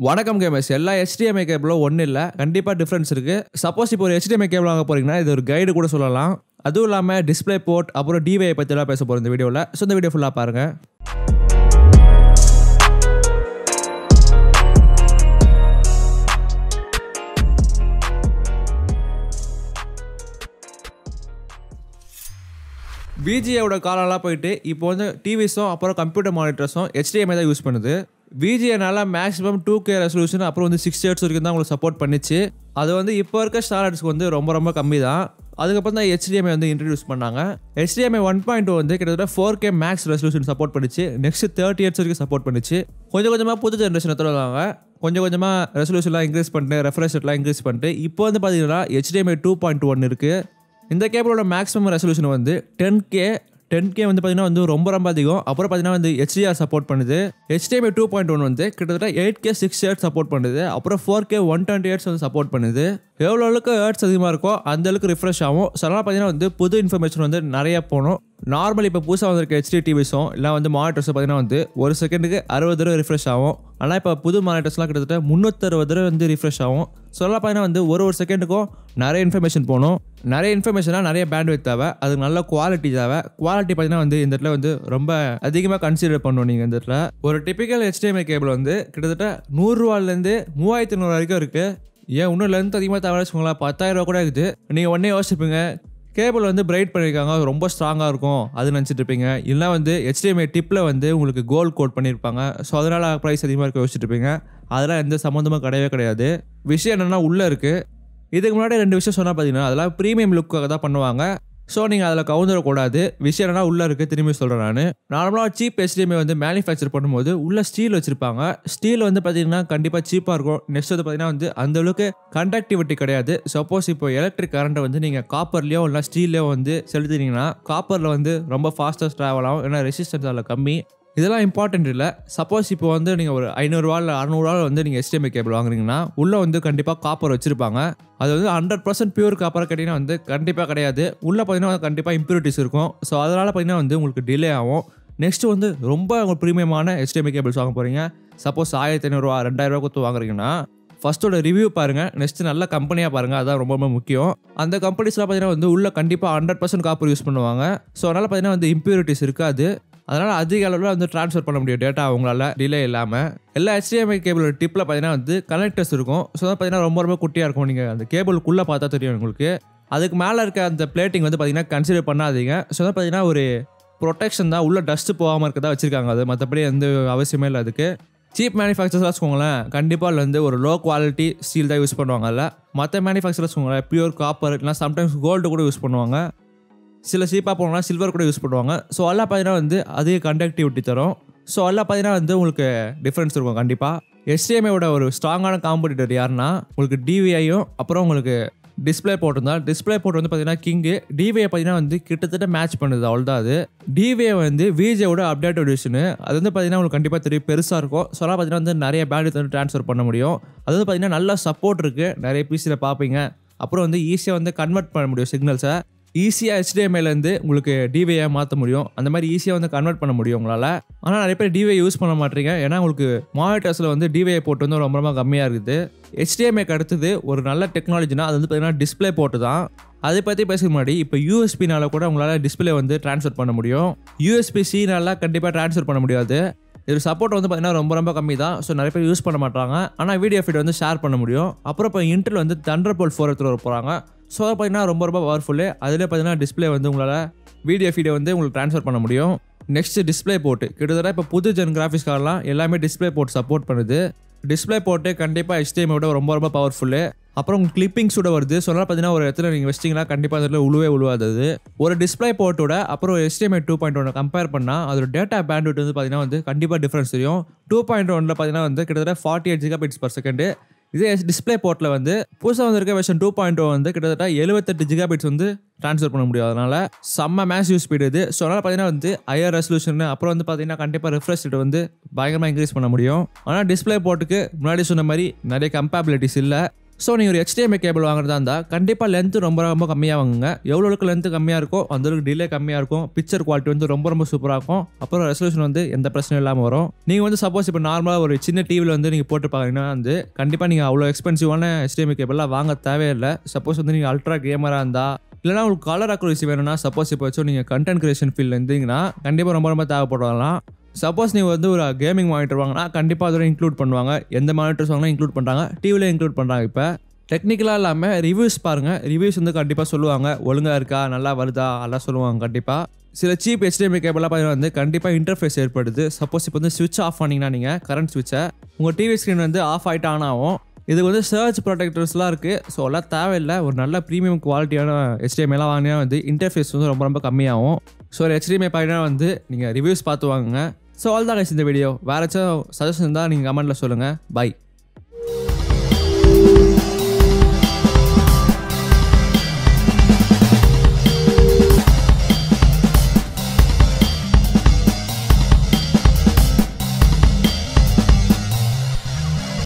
வணக்கம் கேமர்ஸ் எல்லா HDMI கேபிளும் ஒன்றும் இல்லை கண்டிப்பாக டிஃப்ரென்ஸ் இருக்குது சப்போஸ் இப்போ ஒரு HDMI கேபிள் வாங்க போறீங்கன்னா இது ஒரு கைடு கூட சொல்லலாம் அதுவும் இல்லாமல் டிஸ்ப்ளே போர்ட் அப்புறம் டிவையை பற்றிலாம் பேச போகிறோம் இந்த வீடியோவில் ஸோ இந்த வீடியோ ஃபுல்லாக பாருங்கள் விஜியோட காலம்லாம் போயிட்டு இப்போ வந்து டிவிஸும் அப்புறம் கம்ப்யூட்டர் மானிட்டர்ஸும் HDMI தான் யூஸ் பண்ணுது விஜிஎனால மேக்ஸிமம் டூ கே ரெசல்யூஷன் அப்புறம் வந்து சிக்ஸ் ஹெட்ஸ் வரைக்கும் தான் உங்களுக்கு சப்போர்ட் பண்ணிச்சு அது வந்து இப்போ இருக்க ஸ்டாண்டர்ட்ஸ்க்கு வந்து ரொம்ப ரொம்ப கம்மி தான் அதுக்கப்புறம் தான் HDMI வந்து இன்ட்ரடியூஸ் பண்ணாங்க HDMI ஒன் பாயிண்ட் டூ வந்து கிட்டத்தட்ட four K max resolution support பண்ணிச்சு நெக்ஸ்ட் தேர்ட்டி ஹெட்ஸ் வரைக்கும் சப்போர்ட் பண்ணிச்சு கொஞ்சம் கொஞ்சமாக புது ஜென்ரேஷன் எடுத்துருவாங்க கொஞ்சம் கொஞ்சமாக ரெசல்யூஷன்லாம் இன்க்ரீஸ் பண்ணிட்டு ரெஃப்ரெஷ் ரேட்லாம் இன்க்ரீஸ் பண்ணிட்டு இப்போ வந்து பார்த்தீங்கன்னா HDMI டூ பாயிண்ட் ஒன் இருக்குது இந்த கேபிளோட மேக்ஸிமம் ரெசல்யூஷன் வந்து டென் கே டென் கே வந்து பார்த்தீங்கன்னா வந்து ரொம்ப ரொம்ப அதிகம் அப்புறம் பார்த்தீங்கன்னா வந்து HDR சப்போர்ட் பண்ணுது HDMI டூ பாயிண்ட் ஒன் வந்து கிட்டத்தட்ட eight K six hertz support பண்ணுது அப்புறம் four K one twenty hertz வந்து சப்போர்ட் பண்ணுது எவ்வளோ அளவுக்கு ஹேர்ட்ஸ் அதிகமாக இருக்கோ அந்த அளவுக்கு ரிஃப்ரெஷ் ஆகும் ஸோ அதனால் பார்த்தீங்கன்னா வந்து புது இன்ஃபர்மேஷன் வந்து நிறைய போகணும் நார்மல் இப்போ புதுசாக வந்திருக்க ஹெச்டி டிவிஸும் இல்லை வந்து மானிட்டர்ஸும் பார்த்தீங்கன்னா வந்து ஒரு செகண்டுக்கு அறுபது தடவை ரிஃப்ரெஷ் ஆகும் ஆனால் இப்போ புது மானிட்டர்ஸ்லாம் கிட்டத்தட்ட முந்நூற்றறுபது தடவை வந்து ரிஃப்ரெஷ் ஆகும் சொல்லலாம் பார்த்தீங்கன்னா வந்து ஒரு ஒரு செகண்டுக்கும் நிறைய இன்ஃபர்மேஷன் போகணும் நிறைய இன்ஃபர்மேஷனாக நிறைய பேண்ட்வித் தேவை அது நல்ல குவாலிட்டி தேவை குவாலிட்டி பார்த்தீங்கன்னா வந்து இந்த இடத்துல வந்து ரொம்ப அதிகமாக கன்சிடர் பண்ணணும் நீங்கள் இந்த இடத்துல ஒரு டிப்பிக்கல் HDMI கேபிள் வந்து கிட்டத்தட்ட நூறுரூவாலேருந்து மூவாயிரத்தி நூறு வரைக்கும் இருக்குது ஏன் இன்னும் லென்த் அதிகமாக தேவை வச்சுக்கோங்களேன் பத்தாயிரம் ரூபா கூட இருக்குது நீங்கள் உடனே யோசிச்சுப்பீங்க கேபிள் வந்து பிரைட் பண்ணியிருக்காங்க அது ரொம்ப ஸ்ட்ராங்காக இருக்கும் அது நினச்சிட்டு இருப்பீங்க இல்லை வந்து HDMI டிப்பில் வந்து உங்களுக்கு கோல்ட் கோட் பண்ணியிருப்பாங்க ஸோ அதனால் ப்ரைஸ் அதிகமாக இருக்க யோசிச்சுட்டு இருப்பீங்க அதெல்லாம் எந்த சம்மந்தமும் கிடையவே கிடையாது விஷயம் என்னென்னா உள்ளே இருக்குது இதுக்கு முன்னாடி ரெண்டு விஷயம் சொன்னால் பார்த்தீங்கன்னா அதெல்லாம் ப்ரீமியம் லுக்காக தான் பண்ணுவாங்க ஸோ நீங்கள் அதில் கவுந்துடக்கூடாது விஷயம் என்னன்னா உள்ளே இருக்குது திரும்பி சொல்கிறேன் நான் நார்மலாக சீப் HDMI வந்து மேனுஃபேக்சர் பண்ணும்போது உள்ள ஸ்டீல் வச்சுருப்பாங்க ஸ்டீல் வந்து பார்த்தீங்கன்னா கண்டிப்பாக சீப்பாக இருக்கும் நெக்ஸ்ட் வந்து பார்த்தீங்கன்னா வந்து அந்த அளவுக்கு கண்டக்டிவிட்டி கிடையாது சப்போஸ் இப்போ எலக்ட்ரிக் கரண்ட்டை வந்து நீங்கள் காப்பர்லேயோ இல்லை ஸ்டீல்லையோ வந்து செலுத்துனீங்கன்னா காப்பரில் வந்து ரொம்ப ஃபாஸ்ட்டாக ட்ராவல் ஆகும் ஏன்னா ரெசிஸ்டன்ஸ் அதில் கம்மி இதெல்லாம் இம்பார்ட்டன்ட் இல்லை சப்போஸ் இப்போ வந்து நீங்கள் ஒரு ஐநூறுரூவா இல்லை அறநூறுவா வந்து நீங்கள் HDMI கேபிள் வாங்குறீங்கன்னா உள்ளே வந்து கண்டிப்பாக காப்பர் வச்சுருப்பாங்க அது வந்து ஹண்ட்ரட் பர்சன்ட் பியூர் காப்பர் கேட்டிங்கன்னா வந்து கண்டிப்பாக கிடையாது உள்ளே பார்த்தீங்கன்னா கண்டிப்பாக இம்ப்யூரிட்டிஸ் இருக்கும் ஸோ அதனால் பார்த்தீங்கன்னா வந்து உங்களுக்கு டிலே ஆகும் நெக்ஸ்ட் வந்து ரொம்ப உங்களுக்கு ப்ரீமியமான HDMI கேபிள்ஸ் வாங்க போகிறீங்க சப்போஸ் ஆயிரத்தி ஐநூறுரூவா ரெண்டாயிரரூவா கொடுத்து வாங்குறீங்கன்னா ஃபர்ஸ்ட்டோட ரிவ்யூ பாருங்கள் நெக்ஸ்ட் நல்ல கம்பெனியாக பாருங்கள் அதான் ரொம்ப ரொம்ப முக்கியம் அந்த கம்பெனிஸ்லாம் பார்த்தீங்கன்னா வந்து உள்ள கண்டிப்பாக ஹண்ட்ரட் பர்சன்ட் காப்பர் யூஸ் பண்ணுவாங்க ஸோ அதனால் பார்த்தீங்கன்னா வந்து இம்ப்யூரிட்டிஸ் இருக்காது அதனால் அதிக அளவில் வந்து ட்ரான்ஸ்ஃபர் பண்ண முடியும் டேட்டா அவங்களால டிலே இல்லாமல் எல்லா HDMI கேபிள் டிப்பில் பார்த்தீங்கன்னா வந்து கனெக்டர்ஸ் இருக்கும் ஸோ பார்த்தீங்கன்னா ரொம்ப ரொம்ப குட்டியாக இருக்கும் நீங்கள் அந்த கேபிளுக்குள்ளே பார்த்தா தெரியும் உங்களுக்கு அதுக்கு மேலே இருக்க அந்த பிளேட்டிங் வந்து பார்த்தீங்கன்னா கன்சிடர் பண்ணாதீங்க ஸோ பார்த்தீங்கன்னா ஒரு ப்ரொடெக்ஷன் தான் உள்ள டஸ்ட்டு போகாமல் இருக்கதா வச்சுருக்காங்க அது மற்றபடி எந்த அவசியமே இல்லை அதுக்கு சீப் மேனுஃபேக்சர்ஸ் வச்சுக்கோங்களேன் கண்டிப்பாக அதில் வந்து ஒரு லோ குவாலிட்டி ஸ்டீல் தான் யூஸ் பண்ணுவாங்கல்ல மற்ற மேனுஃபேக்சர்ஸ் வச்சுக்கோங்களேன் பியூர் காப்பர் இல்லைனா சம்டைம்ஸ் கோல்டு கூட யூஸ் பண்ணுவாங்க சில சீப்பாக போனோம்னா சில்வர் கூட யூஸ் பண்ணுவாங்க ஸோ எல்லாம் பார்த்தீங்கன்னா வந்து அதிக கண்டக்டிவிட்டி தரும் ஸோ எல்லாம் பார்த்தீங்கன்னா வந்து உங்களுக்கு டிஃப்ரென்ஸ் இருக்கும் கண்டிப்பாக HDMI-வோட ஒரு ஸ்ட்ராங்கான காம்படிட்டர் யாருன்னா உங்களுக்கு டிவிஐயும் அப்புறம் உங்களுக்கு டிஸ்பிளே போர்ட் இருந்தால் டிஸ்பிளே போர்ட் வந்து பார்த்தீங்கன்னா கிங்கு டிவிஐ பார்த்தீங்கன்னா வந்து கிட்டத்தட்ட மேட்ச் பண்ணுது அவ்வளோதான் அது டிவிஐ வந்து விஜேவோட அப்டேட் எடிஷனு அது வந்து பார்த்தீங்கன்னா உங்களுக்கு கண்டிப்பாக தெரியும் பெருசாக இருக்கும் ஸோ அதெல்லாம் பார்த்தீங்கன்னா வந்து நிறைய பேண்ட் வந்து ட்ரான்ஸ்ஃபர் பண்ண முடியும் அது வந்து பார்த்தீங்கன்னா நல்லா சப்போர்ட் இருக்குது நிறைய பிசியில் பார்ப்பீங்க அப்புறம் வந்து ஈஸியாக வந்து கன்வெர்ட் பண்ண முடியும் சிக்னல்ஸை ஈஸியாக HDMI-லேருந்து உங்களுக்கு டிவிஐ மாற்ற முடியும் அந்த மாதிரி ஈஸியாக வந்து கன்வெர்ட் பண்ண முடியும் உங்களால் ஆனால் நிறைய பேர் டிவிஐ யூஸ் பண்ண மாட்டீங்க ஏன்னா உங்களுக்கு மானிட்டர்ஸில் வந்து டிவிஐ போட்டு வந்து ரொம்ப ரொம்ப கம்மியாக இருக்குது HDMI-க்கு அடுத்தது ஒரு நல்ல டெக்னாலஜினா அது வந்து பார்த்தீங்கன்னா டிஸ்பிளே போட்டு தான் அதை பற்றி பேசுற முன்னாடி இப்போ யூஎஸ்பினால கூட உங்களால் டிஸ்பிளே வந்து ட்ரான்ஸ்ஃபர் பண்ண முடியும் யூஎஸ்பி சினால கண்டிப்பாக ட்ரான்ஸ்ஃபர் பண்ண முடியாது இது சப்போர்ட் வந்து பார்த்தீங்கன்னா ரொம்ப ரொம்ப கம்மி தான் ஸோ நிறைய பேர் யூஸ் பண்ண மாட்டாங்க ஆனால் வீடியோ ஃபீட் வந்து ஷேர் பண்ண முடியும் அப்புறம் இப்போ இன்டர்ல வந்து தண்டர் போல் ஃபோர் எடுத்துகிட்டு வர போகிறாங்க ஸோ அதை பார்த்தீங்கன்னா ரொம்ப ரொம்ப பவர்ஃபுல்லு அதிலே பார்த்தீங்கன்னா டிஸ்பிளே வந்து உங்களால் வீடியோ ஃபீடை வந்து உங்களுக்கு ட்ரான்ஸ்ஃபர் பண்ண முடியும் நெக்ஸ்ட் டிஸ்பிளே போர்ட்டு கிட்டத்தட்ட இப்போ புது ஜென் கிராஃபிக்ஸ் கார்டெலாம் எல்லாமே டிஸ்பிளே போர்ட் சப்போர்ட் பண்ணுது டிஸ்பிளே போர்ட்டு கண்டிப்பாக HDMI விட ரொம்ப ரொம்ப பவர்ஃபுல்லு அப்புறம் உங்களுக்கு கிளிப்பிங்ஸோட வருது சொன்னால் பார்த்தீங்கன்னா ஒரு இடத்துல நீங்கள் வச்சிங்கன்னா கண்டிப்பாக அதில் உழுவே உழுவாது அது ஒரு டிஸ்பிளே போர்ட்டோட அப்புறம் HDMI டூ பாயிண்ட் ஒன்னை கம்பேர் பண்ணால் அதோட டேட்டா பேண்ட்விட் வந்து பார்த்தீங்கன்னா வந்து கண்டிப்பாக டிஃப்ரென்ஸ் தெரியும் டூ பாயிண்ட் ஒனில் பார்த்தீங்கன்னா வந்து கிட்டத்தட்ட forty eight giga bits per second இதே டிஸ்பிளே போர்ட்டில் வந்து புதுசாக வந்திருக்க வெர்ஷன் டூ பாயிண்ட் வந்து கிட்டத்தட்ட எழுபத்தெட்டு ஜிகா பிட்ஸ் வந்து ட்ரான்ஸ்ஃபர் பண்ண முடியும் அதனால் செம்ம மேக்ஸ் யூஸ் ஸ்பீடு இது ஸோ அதனால் பார்த்தீங்கன்னா வந்து ஹையர் ரெசல்யூஷன் அப்புறம் வந்து பார்த்தீங்கன்னா கண்டிப்பாக ரிஃப்ரெஷ் ரேட் வந்து பயங்கரமாக இன்க்ரீஸ் பண்ண முடியும் ஆனால் டிஸ்பிளே போர்ட்டுக்கு முன்னாடி சொன்ன மாதிரி நிறைய கம்பேபிலிட்டிஸ் இல்லை ஸோ நீங்கள் ஒரு HDMI கேபிள் வாங்குறதா இருந்தால் கண்டிப்பாக லென்த்து ரொம்ப ரொம்ப கம்மியாக வாங்குங்க எவ்வளோ அளவுக்கு லென்த்து கம்மியாக இருக்கோ அந்த அளவுக்கு டிலே கம்மியாக இருக்கும் பிக்சர் குவாலிட்டி வந்து ரொம்ப ரொம்ப சூப்பராக இருக்கும் அப்புறம் ரெசல்யூஷன் வந்து எந்த பிரச்சனையும் இல்லாமல் வரும் நீங்கள் வந்து சப்போஸ் இப்போ நார்மலாக ஒரு சின்ன டிவியில் வந்து நீங்கள் போட்டு பார்க்குறீங்கன்னா வந்து கண்டிப்பாக நீங்கள் அவ்வளோ எக்ஸ்பென்சிவான HDMI கேபிள்லாம் வாங்க தேவையில்லை சப்போஸ் வந்து நீங்கள் அல்ட்ரா கேமராக இருந்தால் இல்லைனா உங்களுக்கு கலர் அக்குரேசி வேணும்னா சப்போஸ் இப்போ வச்சு நீங்கள் கண்டென்ட் கிரியேஷன் ஃபீல்டில் இருந்தீங்கன்னா கண்டிப்பாக ரொம்ப ரொம்ப தேவைப்படலாம் சப்போஸ் நீங்கள் வந்து ஒரு கேமிங் மானிட்டர் வாங்கினா கண்டிப்பாக அதோட இன்க்ளூட் பண்ணுவாங்க எந்த மானிட்டர்ஸ் வாங்கினா இன்க்ளூட் பண்ணுறாங்க டிவியில் இன்க்ளூட் பண்ணுறாங்க இப்போ டெக்னிக்கலாக இல்லாமல் ரிவ்யூஸ் பாருங்கள் ரிவ்யூஸ் வந்து கண்டிப்பாக சொல்லுவாங்க ஒழுங்காக இருக்கா நல்லா வருதா அதெல்லாம் சொல்லுவாங்க கண்டிப்பாக சில சீப் HDMI கேபிளாக பார்த்தீங்கன்னா வந்து கண்டிப்பாக இன்டர்ஃபேஸ் ஏற்படுது சப்போஸ் இப்போ வந்து ஸ்விட்ச் ஆஃப் பண்ணிங்கன்னா நீங்கள் கரண்ட் ஸ்விட்சை உங்கள் டிவி ஸ்க்ரீன் வந்து ஆஃப் ஆகிட்டு ஆன் ஆகும் இதுக்கு வந்து சர்ச் ப்ரொடெக்டர்ஸ்லாம் இருக்குது ஸோ எல்லாம் தேவையில்லை ஒரு நல்ல ப்ரீமியம் குவாலிட்டியான HDMI-லாம் வாங்கினா வந்து இன்டர்ஃபேஸ் வந்து ரொம்ப ரொம்ப கம்மியாகும் ஸோ ஒரு HDMI பார்த்தீங்கன்னா வந்து நீங்கள் ரிவ்யூஸ் பார்த்து வாங்குங்க ஸோ ஆல் தான் guys இந்த வீடியோ வேறு ஏதாச்சும் சஜஷன் இருந்தால் நீங்கள் கமெண்ட்டில் சொல்லுங்கள் பை